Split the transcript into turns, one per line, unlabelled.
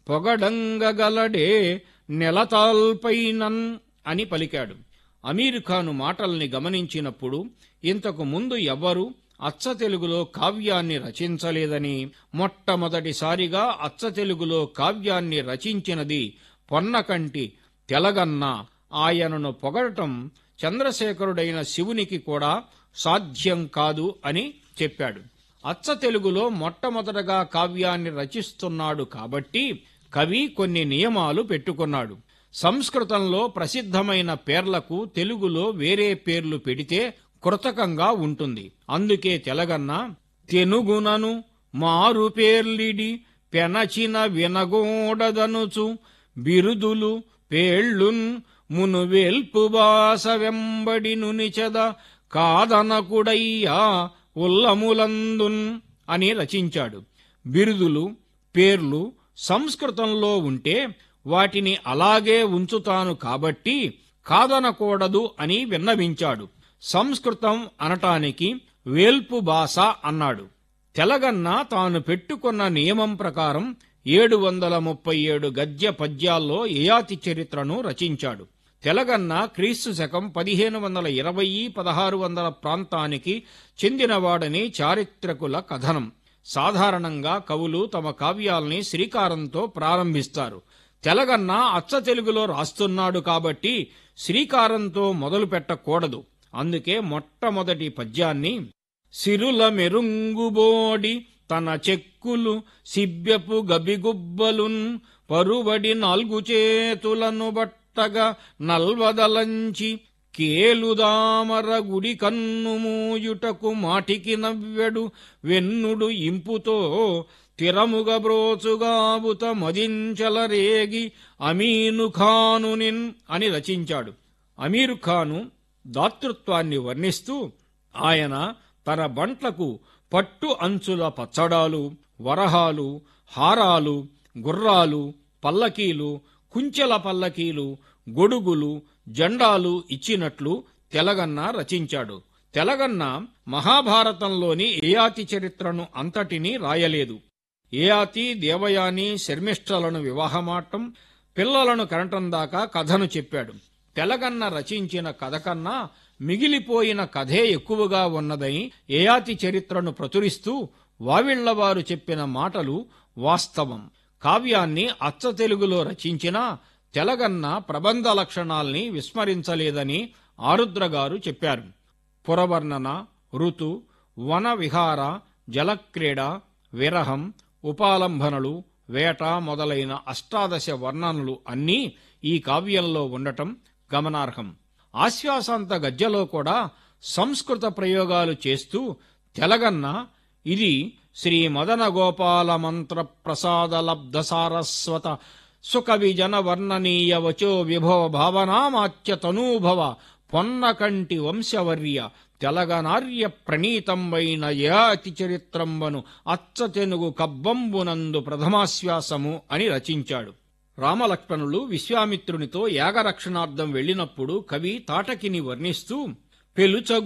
పొగడంగగలడే నెలతాల్పైనన్ అని పలికాడు అమీర్ ఖాను మాటల్ని గమనించినప్పుడు ఇంతకు ముందు ఎవ్వరూ అచ్చ తెలుగులో కావ్యాన్ని రచించలేదని మొట్టమొదటిసారిగా అచ్చ తెలుగులో కావ్యాన్ని రచించినది పొన్నకంటి తెలగన్న ఆయనను పొగడటం చంద్రశేఖరుడైన శివునికి కూడా సాధ్యం కాదు అని చెప్పాడు అచ్చ తెలుగులో మొట్టమొదటగా కావ్యాన్ని రచిస్తున్నాడు కాబట్టి కవి కొన్ని నియమాలు పెట్టుకున్నాడు సంస్కృతంలో ప్రసిద్ధమైన పేర్లకు తెలుగులో వేరే పేర్లు పెడితే కృతకంగా ఉంటుంది అందుకే తెలగన్న తెనుగునను మారు పేర్లిడి పెనచిన వినగోడదనుచు బిరుదులు పేళ్ళున్ మును వేల్పు బాస వెంబడి నునిచెద కాదనకుడయ్యా ఉల్లములందున్ అని రచించాడు బిరుదులు పేర్లు సంస్కృతంలో ఉంటే వాటిని అలాగే ఉంచుతాను కాబట్టి కాదనకూడదు అని విన్నవించాడు సంస్కృతం అనటానికి వేల్పు భాష అన్నాడు తెలగన్న తాను పెట్టుకున్న నియమం ప్రకారం ఏడు వందల ముప్పై ఏడు గద్య పద్యాల్లో యయాతి చరిత్రను రచించాడు తెలగన్న క్రీస్తు శకం పదిహేను వందల ఇరవై పదహారు వందల ప్రాంతానికి చెందినవాడని చారిత్రకుల కథనం సాధారణంగా కవులు తమ కావ్యాల్ని శ్రీకారంతో ప్రారంభిస్తారు తెలగన్న అచ్చ తెలుగులో రాస్తున్నాడు కాబట్టి శ్రీకారంతో మొదలు పెట్టకూడదు అందుకే మొట్టమొదటి పద్యాన్ని సిరుల మెరుంగుబోడి తన చెక్కులు సిబ్బెపు గబిగుబ్బలున్ పరుబడి నాలుగు చేతులను బట్టగా నల్వదలంచి కేలుదామర గుడి కన్ను మూయుటకు మాటికి నవ్వెడు వెన్నుడు ఇంపుతో తిరముగ బ్రోచుగాబుత మదించలరేగి అమీను ఖానునిన్ అని రచించాడు అమీరు ఖాను దాతృత్వాన్ని వర్ణిస్తూ ఆయన తన బంట్లకు పట్టు అంచుల పచ్చడాలు వరహాలు హారాలు గుర్రాలు పల్లకీలు కుంచెల పల్లకీలు గొడుగులు జెండాలు ఇచ్చినట్లు తెలగన్న రచించాడు తెలగన్న మహాభారతంలోని ఏయాతి చరిత్రను అంతటినీ రాయలేదు ఏయాతి దేవయాని శర్మిష్ఠలను వివాహమాటం పిల్లలను కనటం దాకా కథను చెప్పాడు తెలగన్న రచించిన కథ కన్నా మిగిలిపోయిన కథే ఎక్కువగా ఉన్నదని ఏయాతి చరిత్రను ప్రచురిస్తూ వావిళ్లవారు చెప్పిన మాటలు వాస్తవం కావ్యాన్ని అచ్చ తెలుగులో రచించినా తెలగన్న ప్రబంధ లక్షణాల్ని విస్మరించలేదని ఆరుద్రగారు చెప్పారు పురవర్ణన ఋతు వన విహార జలక్రీడ విరహం ఉపాలంభనలు వేట మొదలైన అష్టాదశ వర్ణనలు అన్నీ ఈ కావ్యంలో ఉండటం గమనార్హం ఆశ్వాసాంత గద్యలో కూడా సంస్కృత ప్రయోగాలు చేస్తూ తెలగన్న ఇది శ్రీ మదన గోపాల మంత్ర ప్రసాద లబ్ధ సారస్వత సుకవి జన వర్ణనీయ వచో విభవ భావనామాత్య తనూభవ పొన్నకంటి వంశవర్య తెలగనార్య ప్రణీతంబైన యాతి చరిత్రంబను అచ్చ తెనుగు కబ్బంబునందు ప్రథమాశ్వాసము అని రచించాడు రామలక్ష్మణులు విశ్వామిత్రునితో యాగరక్షణార్థం వెళ్ళినప్పుడు కవి తాటకిని వర్ణిస్తూ పెలుచగు